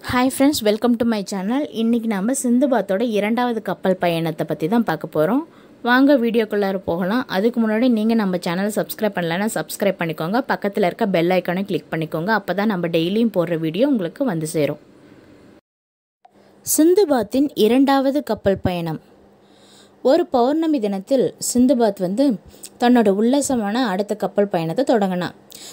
hi friends welcome to my channel இன்றைக்கி நம்ம சிந்துபாத்தோட இரண்டாவது கப்பல் பயணத்தை பற்றி தான் பார்க்க போகிறோம் வாங்க வீடியோக்குள்ளார போகலாம் அதுக்கு முன்னாடி நீங்கள் நம்ம சேனலை சப்ஸ்கிரைப் பண்ணலைன்னா சப்ஸ்கிரைப் பண்ணிக்கோங்க பக்கத்தில் இருக்க பெல் ஐக்கானை கிளிக் பண்ணிக்கோங்க அப்போ தான் நம்ம டெய்லியும் போடுற வீடியோ உங்களுக்கு வந்து சேரும் சிந்துபாத்தின் இரண்டாவது கப்பல் பயணம் ஒரு பௌர்ணமி தினத்தில் சிந்துபாத் வந்து தன்னோட உல்லாசமான அடுத்த கப்பல் பயணத்தை தொடங்கினான்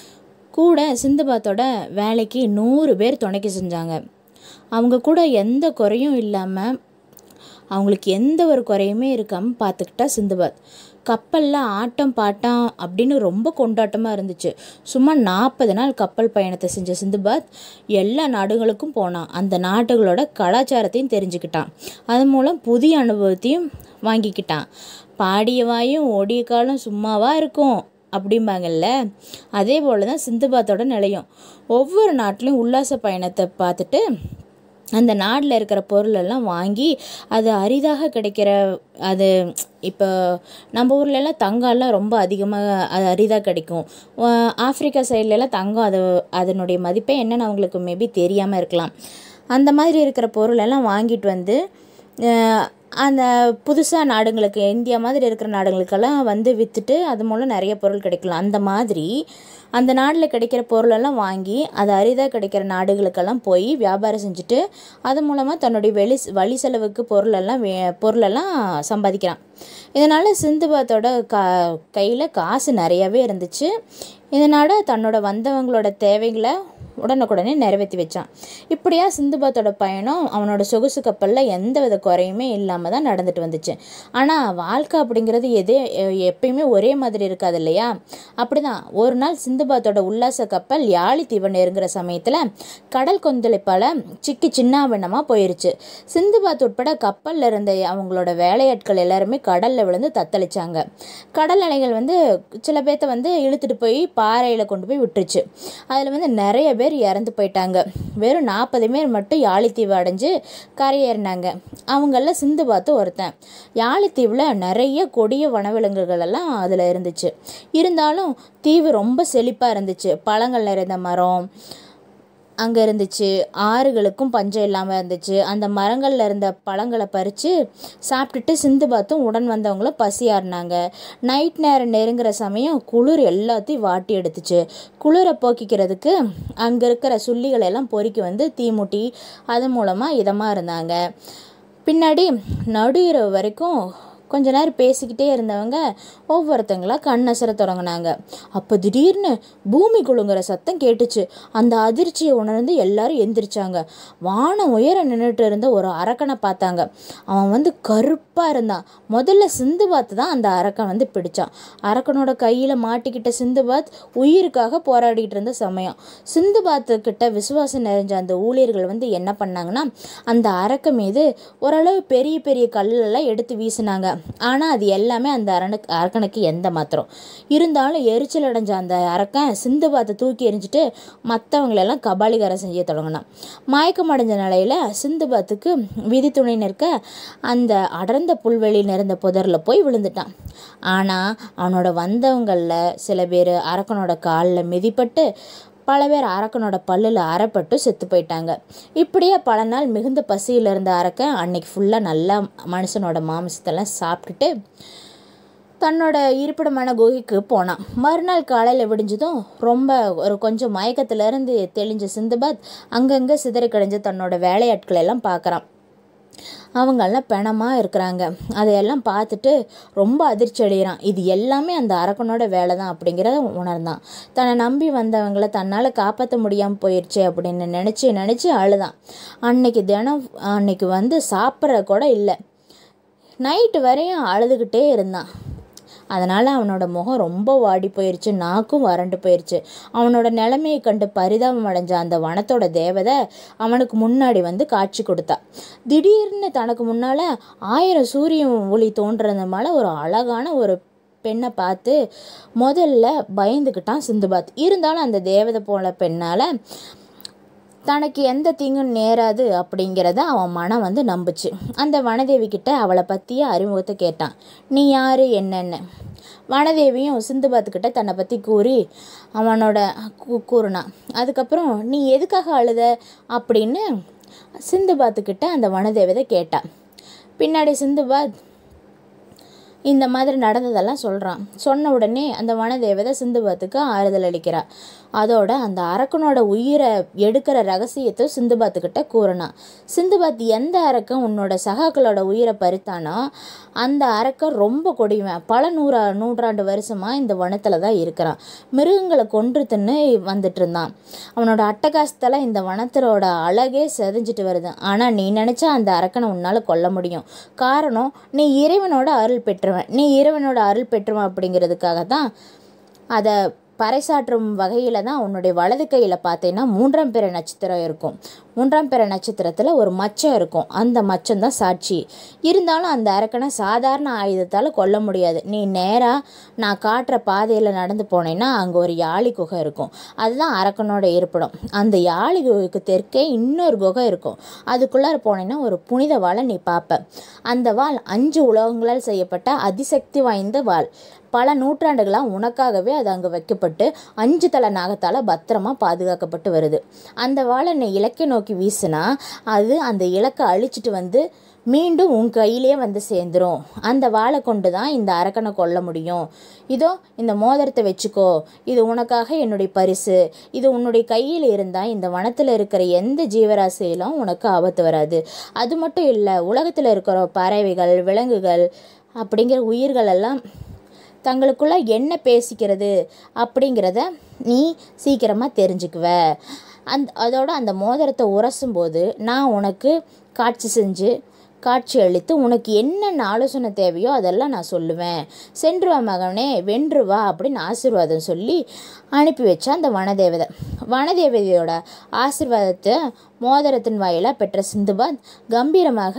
கூட சிந்துபாத்தோட வேலைக்கு நூறு பேர் துணைக்கு செஞ்சாங்க அவங்க கூட எந்த குறையும் இல்லாமல் அவங்களுக்கு எந்த ஒரு குறையுமே இருக்காமல் பார்த்துக்கிட்டா சிந்துபாத் கப்பலில் ஆட்டம் பாட்டம் அப்படின்னு ரொம்ப கொண்டாட்டமாக இருந்துச்சு சும்மா நாற்பது நாள் கப்பல் பயணத்தை செஞ்ச சிந்துபாத் எல்லா நாடுகளுக்கும் போனான் அந்த நாடுகளோட கலாச்சாரத்தையும் தெரிஞ்சுக்கிட்டான் அது மூலம் புதிய அனுபவத்தையும் வாங்கிக்கிட்டான் பாடிய வாயும் ஓடிய காலம் சும்மாவா இருக்கும் அப்படிம்பாங்கல்ல அதே போல் தான் சிந்துபாத்தோட நிலையம் ஒவ்வொரு நாட்டிலையும் உல்லாச பயணத்தை பார்த்துட்டு அந்த நாட்டில் இருக்கிற பொருளெல்லாம் வாங்கி அது அரிதாக கிடைக்கிற அது இப்போ நம்ம ஊர்லெல்லாம் தங்கம்லாம் ரொம்ப அதிகமாக அது அரிதாக கிடைக்கும் ஆ- ஆப்பிரிக்கா சைட்லலாம் தங்கம் அது அதனுடைய மதிப்பே என்னன்னு அவங்களுக்கு மேபி தெரியாமல் இருக்கலாம் அந்த மாதிரி இருக்கிற பொருளெல்லாம் வாங்கிட்டு வந்து அஹ், அந்த புதுசாக நாடுங்களுக்கு இந்தியா மாதிரி இருக்கிற நாடுகளுக்கெல்லாம் வந்து விற்றுட்டு அது மூலம் நிறைய பொருள் கிடைக்கலாம் அந்த மாதிரி அந்த நாட்டில் கிடைக்கிற பொருளெல்லாம் வாங்கி அது அரிதாக கிடைக்கிற நாடுகளுக்கெல்லாம் போய் வியாபாரம் செஞ்சுட்டு அது மூலமாக தன்னுடைய வெளி வழி செலவுக்கு பொருளெல்லாம் வே பொருளெல்லாம் சம்பாதிக்கிறான் இதனால் சிந்துபாத்தோட கா கையில் காசு நிறையவே இருந்துச்சு இதனால் தன்னோட வந்தவங்களோட தேவைகளை உடனுக்குடனே நிறைவேற்றி வச்சான் இப்படியா சிந்துபாத்தோட பயணம் அவனோட சொகுசு கப்பலில் எந்த வித குறையுமே இல்லாமல் தான் நடந்துட்டு வந்துச்சு ஆனால் வாழ்க்கை அப்படிங்கிறது எதே எ- எப்பயுமே ஒரே மாதிரி இருக்காது இல்லையா அப்படிதான் ஒரு நாள் சிந்துபாத்தோட உல்லாச கப்பல் யாழி தீவை நெருங்குற சமயத்தில் கடல் கொந்தளிப்பால் சிக்கி சின்னாபின்னமாக போயிருச்சு சிந்துபாத் உட்பட கப்பலில் இருந்த அவங்களோட வேலையாட்கள் எல்லாருமே கடலில் விழுந்து தத்தளிச்சாங்க கடல் அலைகள் வந்து சில பேர்த்த வந்து இழுத்துட்டு போய் பாறையில் கொண்டு போய் விட்டுருச்சு அதில் வந்து நிறைய பேர் இறந்து போயிட்டாங்க வெறும் நாற்பது பேர் மட்டும் யாழித்தீவு அடைஞ்சு கரையேறினாங்க அவங்கள சிந்து பார்த்து ஒருத்தன் யாழித்தீவில் நிறைய கொடிய வனவிலங்குகள் எல்லாம் அதில் இருந்துச்சு இருந்தாலும் தீவு ரொம்ப செழிப்பாக இருந்துச்சு பழங்கள் நிறைந்த மரம் அங்கே இருந்துச்சு ஆறுகளுக்கும் பஞ்சம் இல்லாமல் இருந்துச்சு அந்த மரங்களில் இருந்த பழங்களை பறித்து சாப்பிட்டுட்டு சிந்து பார்த்தும் உடன் வந்தவங்களும் பசியாறினாங்க நைட் நேரம் நெருங்குற சமயம் குளிர் எல்லாத்தையும் வாட்டி எடுத்துச்சு குளிரை போக்கிக்கிறதுக்கு அங்கே இருக்கிற சுள்ளிகளை எல்லாம் பொறுக்கி வந்து தீமுட்டி அது மூலமாக இதமாக இருந்தாங்க பின்னாடி நடு இரவு வரைக்கும் கொஞ்ச நேரம் பேசிக்கிட்டே இருந்தவங்க ஒவ்வொருத்தங்களா கண்ணசர தொடங்கினாங்க அப்போ திடீர்னு பூமி குலுங்குற சத்தம் கேட்டுச்சு அந்த அதிர்ச்சியை உணர்ந்து எல்லாரும் எந்திரிச்சாங்க வானம் உயர நின்றுட்டு இருந்த ஒரு அரக்கனை பார்த்தாங்க அவன் வந்து கருப்பாக இருந்தான் முதல்ல சிந்துபாத் தான் அந்த அரக்கன் வந்து பிடிச்சான் அரக்கனோட கையில் மாட்டிக்கிட்ட சிந்துபாத் உயிருக்காக போராடிட்டு இருந்த சமயம் சிந்துபாத்து கிட்ட விசுவாசம் நிறைஞ்ச அந்த ஊழியர்கள் வந்து என்ன பண்ணாங்கன்னா அந்த அரக்க மீது ஓரளவு பெரிய பெரிய கல்லெல்லாம் எடுத்து வீசினாங்க ஆனால் அது எல்லாமே அந்த அரணுக்கு அரக்கனுக்கு எந்த மாத்திரம் இருந்தாலும் எரிச்சல் அடைஞ்ச அந்த அரக்கன் சிந்துபாத்தை தூக்கி எறிஞ்சிட்டு மற்றவங்களெல்லாம் கபாலிகாரம் செய்ய தொடங்கினான் மயக்கம் அடைஞ்ச நிலையில் சிந்துபாத்துக்கு விதி துணை நிற்க அந்த அடர்ந்த புல்வெளி நிறைந்த புதரில் போய் விழுந்துட்டான் ஆனால் அவனோட வந்தவங்களில் சில பேர் அரக்கனோட காலில் மிதிப்பட்டு பல பேர் அரக்கனோட பல்லில் அறப்பட்டு செத்து போயிட்டாங்க இப்படியே பல நாள் மிகுந்த பசியில் இருந்த அரக்கன் அன்னைக்கு ஃபுல்லாக நல்லா மனுஷனோட மாமிசத்தெல்லாம் சாப்பிட்டுட்டு தன்னோட இருப்பிடமான குகைக்கு போனான் மறுநாள் காலையில் விடிஞ்சதும் ரொம்ப ஒரு கொஞ்சம் மயக்கத்திலிருந்து தெளிஞ்ச சிந்துபாத் அங்கங்கே சிதறி கிடஞ்ச தன்னோட வேலையாட்களை எல்லாம் பார்க்குறான் அவங்கெல்லாம் பிணமாக இருக்கிறாங்க அதையெல்லாம் பார்த்துட்டு ரொம்ப அதிர்ச்சி அடைகிறான் இது எல்லாமே அந்த அரக்கனோட வேலை தான் அப்படிங்கிறத உணர்ந்தான் தன்னை நம்பி வந்தவங்கள தன்னால் காப்பாற்ற முடியாமல் போயிடுச்சு அப்படின்னு நினச்சி நினச்சி அழுதான் அன்னைக்கு தினம் அன்னைக்கு வந்து சாப்பிட்ற கூட இல்லை நைட்டு வரையும் அழுதுகிட்டே இருந்தான் அதனால் அவனோட முகம் ரொம்ப வாடி போயிருச்சு நாக்கும் வறண்டு போயிருச்சு அவனோட நிலைமையை கண்டு பரிதாபம் அடைஞ்ச அந்த வனத்தோட தேவதை அவனுக்கு முன்னாடி வந்து காட்சி கொடுத்தா திடீர்னு தனக்கு முன்னால் ஆயிரம் சூரியன் ஒளி தோன்றதுனால ஒரு அழகான ஒரு பெண்ணை பார்த்து முதல்ல பயந்துக்கிட்டான் சிந்துபாத் இருந்தாலும் அந்த தேவதை போல பெண்ணால் தனக்கு எந்த தீங்கும் நேராது அப்படிங்கிறத அவன் மனம் வந்து நம்புச்சு அந்த வனதேவி கிட்ட அவளை பற்றிய அறிமுகத்தை கேட்டான் நீ யாரு என்னென்ன வனதேவியும் சிந்துபாத்துக்கிட்ட தன்னை பற்றி கூறி அவனோட கூ கூறினான் அதுக்கப்புறம் நீ எதுக்காக அழுத அப்படின்னு சிந்துபாத்துக்கிட்ட அந்த வனதேவதை கேட்டா பின்னாடி சிந்துபாத் இந்த மாதிரி நடந்ததெல்லாம் சொல்கிறான் சொன்ன உடனே அந்த வனதேவதை சிந்துபாத்துக்கு ஆறுதல் அளிக்கிறா அதோட அந்த அரக்கனோட உயிரை எடுக்கிற ரகசியத்தை சிந்துபாத்துக்கிட்ட கூறினான் சிந்துபாத் எந்த அரக்கன் உன்னோட சகாக்களோட உயிரை பறித்தானோ அந்த அரக்கன் ரொம்ப கொடிவன் பல நூறா நூற்றாண்டு வருஷமாக இந்த வனத்தில் தான் இருக்கிறான் மிருகங்களை கொன்று தின்னு வந்துட்டு இருந்தான் அவனோட அட்டகாசத்தில் இந்த வனத்திலோட அழகே செதஞ்சிட்டு வருது ஆனால் நீ நினச்சா அந்த அரக்கனை உன்னால் கொல்ல முடியும் காரணம் நீ இறைவனோட அருள் பெற்றவன் நீ இறைவனோட அருள் பெற்றவன் அப்படிங்கிறதுக்காக தான் அதை பறைசாற்றும் வகையில் தான் உன்னுடைய வலது கையில் பார்த்தீங்கன்னா மூன்றாம் பிற நட்சத்திரம் இருக்கும் மூன்றாம் பிற நட்சத்திரத்தில் ஒரு மச்சம் இருக்கும் அந்த மச்சம் தான் சாட்சி இருந்தாலும் அந்த அரக்கனை சாதாரண ஆயுதத்தால் கொல்ல முடியாது நீ நேராக நான் காட்டுற பாதையில் நடந்து போனேன்னா அங்கே ஒரு யாழி குகை இருக்கும் அதுதான் அரக்கனோட இருப்பிடம் அந்த யாழி குகைக்கு தெற்கே இன்னொரு குகை இருக்கும் அதுக்குள்ளார போனேன்னா ஒரு புனித வாளை நீ பார்ப்ப அந்த வாள் அஞ்சு உலகங்களால் செய்யப்பட்ட அதிசக்தி வாய்ந்த வாள் பல நூற்றாண்டுகளாக உனக்காகவே அது அங்கே வைக்கப்பட்டு அஞ்சு தலை நாகத்தால் பத்திரமா பாதுகாக்கப்பட்டு வருது அந்த வாளை நீ இலக்கை நோக்கி வீசினா அது அந்த இலக்கை அழிச்சிட்டு வந்து மீண்டும் உன் கையிலே வந்து சேர்ந்துரும் அந்த வாளை கொண்டு தான் இந்த அரக்கனை கொல்ல முடியும் இதோ இந்த மோதிரத்தை வச்சுக்கோ இது உனக்காக என்னுடைய பரிசு இது உன்னுடைய கையில் இருந்தால் இந்த வனத்தில் இருக்கிற எந்த ஜீவராசியிலும் உனக்கு ஆபத்து வராது அது மட்டும் இல்லை உலகத்தில் இருக்கிற பறவைகள் விலங்குகள் அப்படிங்கிற உயிர்கள் எல்லாம் தங்களுக்குள்ள என்ன பேசிக்கிறது அப்படிங்கிறத நீ சீக்கிரமாக தெரிஞ்சுக்குவ அந்த அதோட அந்த மோதிரத்தை உரசும்போது நான் உனக்கு காட்சி செஞ்சு காட்சி அளித்து உனக்கு என்னென்ன ஆலோசனை தேவையோ அதெல்லாம் நான் சொல்லுவேன் சென்று வா மகனே வென்று வா அப்படின்னு ஆசீர்வாதம் சொல்லி அனுப்பி வச்சா அந்த வனதேவதை வனதேவதையோட ஆசீர்வாதத்தை மோதிரத்தின் வாயிலாக பெற்ற சிந்துபாத் கம்பீரமாக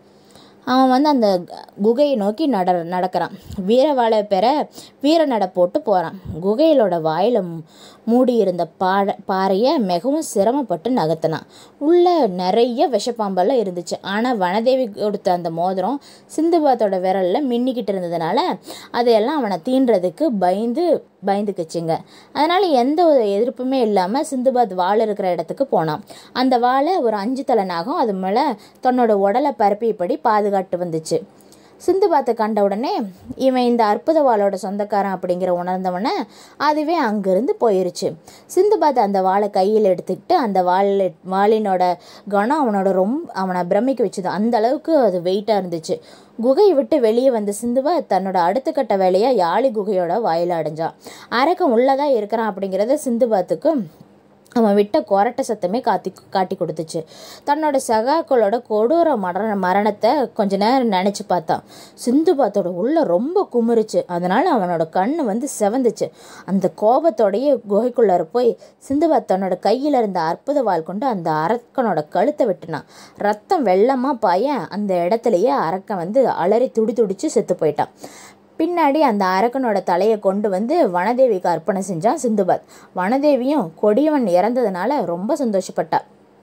அவன் வந்து அந்த குகையை நோக்கி நட நடக்கிறான் வீரவாளை பெற வீர நட போட்டு போகிறான் குகையிலோட வாயில் மூடியிருந்த பாட பாறையை மிகவும் சிரமப்பட்டு நகர்த்தினான் உள்ளே நிறைய விஷப்பாம்பெல்லாம் இருந்துச்சு ஆனால் வனதேவி கொடுத்த அந்த மோதிரம் சிந்துபாத்தோட விரலில் மின்னிக்கிட்டு இருந்ததுனால அதையெல்லாம் அவனை தீண்டுறதுக்கு பயந்து பயந்துக்குச்சுங்க அதனால் எந்த ஒரு எதிர்ப்புமே இல்லாமல் சிந்துபாத் வாள் இருக்கிற இடத்துக்கு போனான் அந்த வாளை ஒரு அஞ்சு தலை நாகம் அது மேலே தன்னோட உடலை பரப்பியபடி பாதுகாட்டு வந்துச்சு சிந்துபாத்தை கண்ட உடனே இவன் இந்த அற்புத வாளோட சொந்தக்காரன் அப்படிங்கிற உணர்ந்தவனே அதுவே அங்கேருந்து போயிருச்சு சிந்துபாத் அந்த வாளை கையில் எடுத்துக்கிட்டு அந்த வாள் வாளினோட கணம் அவனோட ரொம்ப அவனை பிரமிக்க வச்சுது அந்த அளவுக்கு அது வெயிட்டாக இருந்துச்சு குகையை விட்டு வெளியே வந்த சிந்துவா தன்னோட அடுத்த கட்ட வேலையாக யாழி குகையோட வாயில் அடைஞ்சான் அரக்கன் உள்ளதாக இருக்கிறான் அப்படிங்கிறத சிந்துபாத்துக்கு அவன் விட்ட கொரட்ட சத்தமே காத்தி காட்டி கொடுத்துச்சு தன்னோட சகாக்களோட கொடூர மரண மரணத்தை கொஞ்ச நேரம் நினச்சி பார்த்தான் சிந்துபாத்தோட உள்ள ரொம்ப குமுறுச்சு அதனால் அவனோட கண் வந்து செவந்துச்சு அந்த கோபத்தோடையே குகைக்குள்ளார போய் சிந்துபாத் தன்னோட கையில் இருந்த அற்புத வாள் கொண்டு அந்த அரக்கனோட கழுத்தை வெட்டினான் ரத்தம் வெள்ளமாக பாய அந்த இடத்துலையே அரக்கன் வந்து அலறி துடி துடிச்சு செத்து போயிட்டான் பின்னாடி அந்த அரக்கனோட தலையை கொண்டு வந்து வனதேவிக்கு அர்ப்பணை செஞ்சான் சிந்துபாத் வனதேவியும் கொடியவன் இறந்ததுனால ரொம்ப சந்தோஷப்பட்டா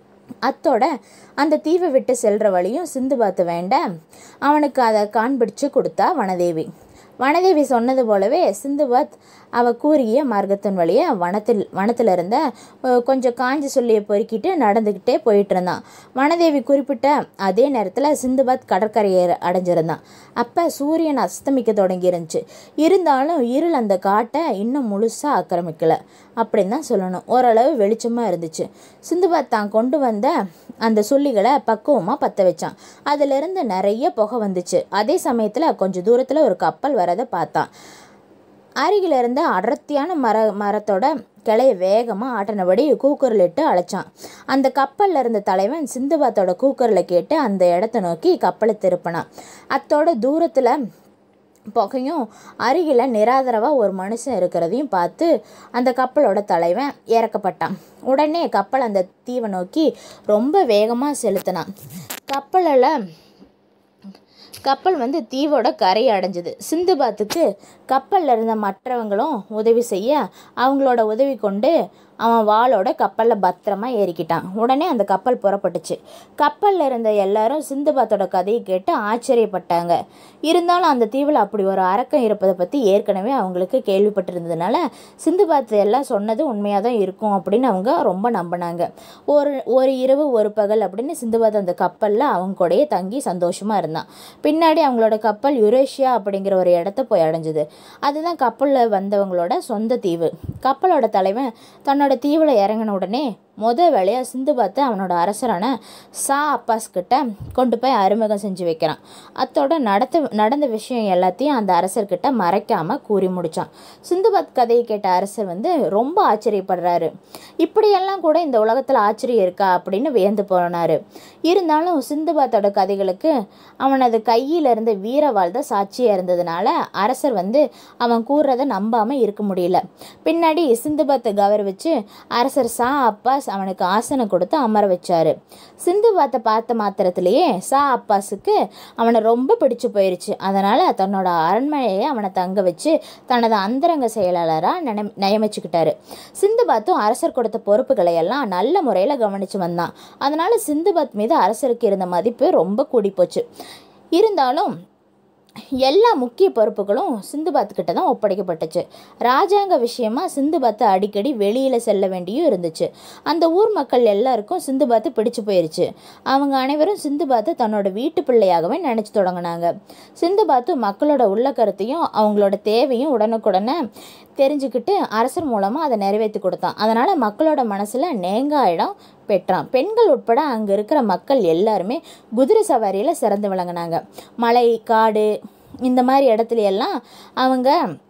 அத்தோட அந்த தீவை விட்டு செல்ற வழியும் சிந்துபாத்து வேண்ட அவனுக்கு அதை காண்பிடிச்சு கொடுத்தா வனதேவி வனதேவி சொன்னது போலவே சிந்துபாத் அவ கூறிய மார்க்கத்தின் வழியே வனத்தில் வனத்தில் இருந்த அஹ், கொஞ்சம் காஞ்சி சொல்லியை பொறுக்கிட்டு நடந்துக்கிட்டே போயிட்டு இருந்தான் வனதேவி குறிப்பிட்ட அதே நேரத்தில் சிந்துபாத் கடற்கரையை அடைஞ்சிருந்தான் அப்போ சூரியன் அஸ்தமிக்க தொடங்கி இருந்துச்சு இருந்தாலும் இருள் அந்த காட்டை இன்னும் முழுசாக ஆக்கிரமிக்கல அப்படின்னு தான் சொல்லணும் ஓரளவு வெளிச்சமாக இருந்துச்சு சிந்துபாத் தான் கொண்டு வந்த அந்த சொல்லிகளை பக்குவமாக பற்ற வச்சான் அதிலிருந்து நிறைய புகை வந்துச்சு அதே சமயத்தில் கொஞ்சம் தூரத்தில் ஒரு கப்பல் வரதை பார்த்தான் அருகில் இருந்த அடர்த்தியான மர மரத்தோட கிளைய வேகமாக ஆட்டினபடி கூக்குரலிட்டு அழைச்சான் அந்த கப்பலில் இருந்த தலைவன் சிந்துபாத்தோட கூக்குரலை கேட்டு அந்த இடத்த நோக்கி கப்பலை திருப்பினான் அத்தோட தூரத்தில் புகையும் அருகில் நிராதரவாக ஒரு மனுஷன் இருக்கிறதையும் பார்த்து அந்த கப்பலோட தலைவன் இறக்கப்பட்டான் உடனே கப்பல் அந்த தீவை நோக்கி ரொம்ப வேகமாக செலுத்தினான் கப்பலில் கப்பல் வந்து தீவோட கரையை அடைஞ்சது சிந்துபாத்துக்கு கப்பலில் இருந்த மற்றவங்களும் உதவி செய்ய அவங்களோட உதவி கொண்டு அவன் வாளோட கப்பலில் பத்திரமா ஏறிக்கிட்டான் உடனே அந்த கப்பல் புறப்பட்டுச்சு கப்பலில் இருந்த எல்லாரும் சிந்துபாத்தோட கதையை கேட்டு ஆச்சரியப்பட்டாங்க இருந்தாலும் அந்த தீவில் அப்படி ஒரு அரக்கம் இருப்பதை பற்றி ஏற்கனவே அவங்களுக்கு கேள்விப்பட்டிருந்ததுனால சிந்துபாத் எல்லாம் சொன்னது உண்மையாக தான் இருக்கும் அப்படின்னு அவங்க ரொம்ப நம்பினாங்க ஒரு ஒரு இரவு ஒரு பகல் அப்படின்னு சிந்துபாத் அந்த கப்பலில் அவங்க கூடயே தங்கி சந்தோஷமாக இருந்தான் பின்னாடி அவங்களோட கப்பல் யுரேஷியா அப்படிங்கிற ஒரு இடத்த போய் அடைஞ்சுது அதுதான் கப்பலில் வந்தவங்களோட சொந்த தீவு கப்பலோட தலைவன் தன்னோட தீவில் இறங்கின உடனே முத வேலையாக சிந்துபாத்தை அவனோட அரசரான சா அப்பாஸ் கிட்ட கொண்டு போய் அறிமுகம் செஞ்சு வைக்கிறான் அத்தோட நடத்த நடந்த விஷயம் எல்லாத்தையும் அந்த அரசர்கிட்ட மறைக்காம கூறி முடிச்சான் சிந்துபாத் கதையை கேட்ட அரசர் வந்து ரொம்ப ஆச்சரியப்படுறாரு இப்படியெல்லாம் கூட இந்த உலகத்தில் ஆச்சரியம் இருக்கா அப்படின்னு வியந்து போனாரு இருந்தாலும் சிந்துபாத்தோட கதைகளுக்கு அவனது கையில் இருந்த வீரவாள் தான் சாட்சியாக இருந்ததுனால அரசர் வந்து அவன் கூறுறதை நம்பாமல் இருக்க முடியல பின்னாடி சிந்துபாத்தை கௌரவிச்சு அரசர் சா அப்பாஸ் அவனுக்கு ஆசனம் கொடுத்து அமர வச்சாரு சிந்துபாத்தை பார்த்த மாத்திரத்திலேயே சா அப்பாஸுக்கு அவனை ரொம்ப பிடிச்சு போயிருச்சு அதனால தன்னோட அரண்மனையை அவனை தங்க வச்சு தனது அந்தரங்க செயலாளராக நினை நியமிச்சுக்கிட்டாரு சிந்துபாத்தும் அரசர் கொடுத்த பொறுப்புகளை எல்லாம் நல்ல முறையில் கவனிச்சு வந்தான் அதனால சிந்துபாத் மீது அரசருக்கு இருந்த மதிப்பு ரொம்ப கூடி போச்சு இருந்தாலும் எல்லா முக்கிய பொறுப்புகளும் சிந்துபாத் கிட்ட தான் ஒப்படைக்கப்பட்டுச்சு ராஜாங்க விஷயமா சிந்துபாத்தை அடிக்கடி வெளியில் செல்ல வேண்டியும் இருந்துச்சு அந்த ஊர் மக்கள் எல்லாருக்கும் சிந்துபாத்து பிடிச்சு போயிருச்சு அவங்க அனைவரும் சிந்துபாத்தை தன்னோட வீட்டு பிள்ளையாகவே நினச்சி தொடங்கினாங்க சிந்துபாத்து மக்களோட உள்ள கருத்தையும் அவங்களோட தேவையும் உடனுக்குடனே தெரிஞ்சுக்கிட்டு அரசர் மூலமாக அதை நிறைவேற்றி கொடுத்தான் அதனால் மக்களோட மனசில் நேங்கா இடம் பெற்றான் பெண்கள் உட்பட அங்கே இருக்கிற மக்கள் எல்லாருமே குதிரை சவாரியில் சிறந்து விளங்கினாங்க மலை காடு இந்த மாதிரி இடத்துல எல்லாம் அவங்க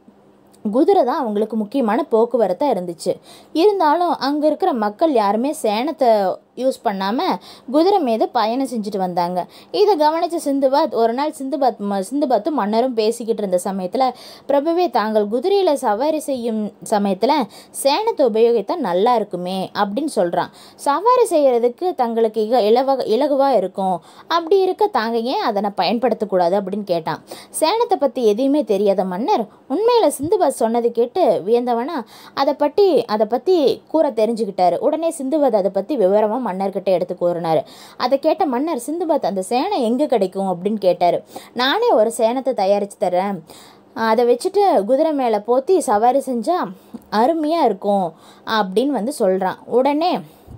குதிரை தான் அவங்களுக்கு முக்கியமான போக்குவரத்தாக இருந்துச்சு இருந்தாலும் அங்கே இருக்கிற மக்கள் யாருமே சேனத்தை யூஸ் பண்ணாமல் குதிரை மீது பயணம் செஞ்சுட்டு வந்தாங்க இதை கவனித்த சிந்துபாத் ஒரு நாள் சிந்துபாத் ம சிந்துபாத்தும் மன்னரும் பேசிக்கிட்டு இருந்த சமயத்தில் பிரபுவே தாங்கள் குதிரையில் சவாரி செய்யும் சமயத்தில் சேனத்தை உபயோகித்தா நல்லா இருக்குமே அப்படின்னு சொல்கிறான் சவாரி செய்கிறதுக்கு தங்களுக்கு இக இலவ இலகுவாக இருக்கும் அப்படி இருக்க தாங்க ஏன் அதனை பயன்படுத்தக்கூடாது அப்படின்னு கேட்டான் சேனத்தை பற்றி எதையுமே தெரியாத மன்னர் உண்மையில் சிந்துபாத் சொன்னது கேட்டு வியந்தவனா அதை பற்றி அதை பற்றி கூற தெரிஞ்சுக்கிட்டாரு உடனே சிந்துபாத் அதை பற்றி விவரமாக மன்னர்கிட்ட எடுத்து கூறினார் அதை கேட்ட மன்னர் சிந்துபாத் அந்த சேனை எங்கே கிடைக்கும் அப்படின்னு கேட்டார் நானே ஒரு சேனத்தை தயாரித்து தரேன் அதை வச்சுட்டு குதிரை மேலே போத்தி சவாரி செஞ்சால் அருமையாக இருக்கும் அப்படின்னு வந்து சொல்கிறான் உடனே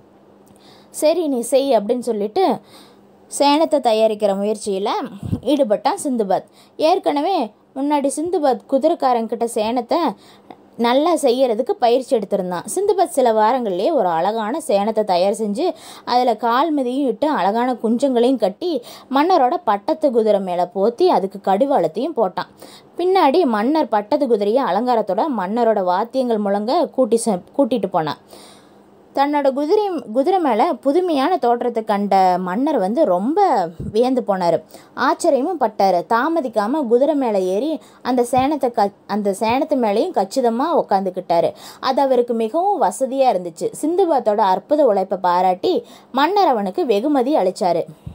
சரி நீ செய் அப்படின்னு சொல்லிட்டு சேனத்தை தயாரிக்கிற முயற்சியில் ஈடுபட்டான் சிந்துபாத் ஏற்கனவே முன்னாடி சிந்துபாத் குதிரைக்காரங்கிட்ட சேனத்தை நல்லா செய்யறதுக்கு பயிற்சி எடுத்திருந்தான் சிந்துபாத் சில வாரங்கள்லேயே ஒரு அழகான சேனத்தை தயார் செஞ்சு அதில் கால் மிதியும் இட்டு அழகான குஞ்சங்களையும் கட்டி மன்னரோட பட்டத்து குதிரை மேலே போத்தி அதுக்கு கடிவாளத்தையும் போட்டான் பின்னாடி மன்னர் பட்டத்து குதிரையை அலங்காரத்தோட மன்னரோட வாத்தியங்கள் முழங்க கூட்டி செ கூட்டிட்டு போனான் தன்னோட குதிரை குதிரை மேலே புதுமையான தோற்றத்தை கண்ட மன்னர் வந்து ரொம்ப வியந்து போனார் ஆச்சரியமும் பட்டார் தாமதிக்காமல் குதிரை மேலே ஏறி அந்த சேனத்தை க அந்த சேனத்து மேலேயும் கச்சிதமாக உட்காந்துக்கிட்டாரு அது அவருக்கு மிகவும் வசதியாக இருந்துச்சு சிந்துபாத்தோட அற்புத உழைப்பை பாராட்டி மன்னர் அவனுக்கு வெகுமதி அளித்தார்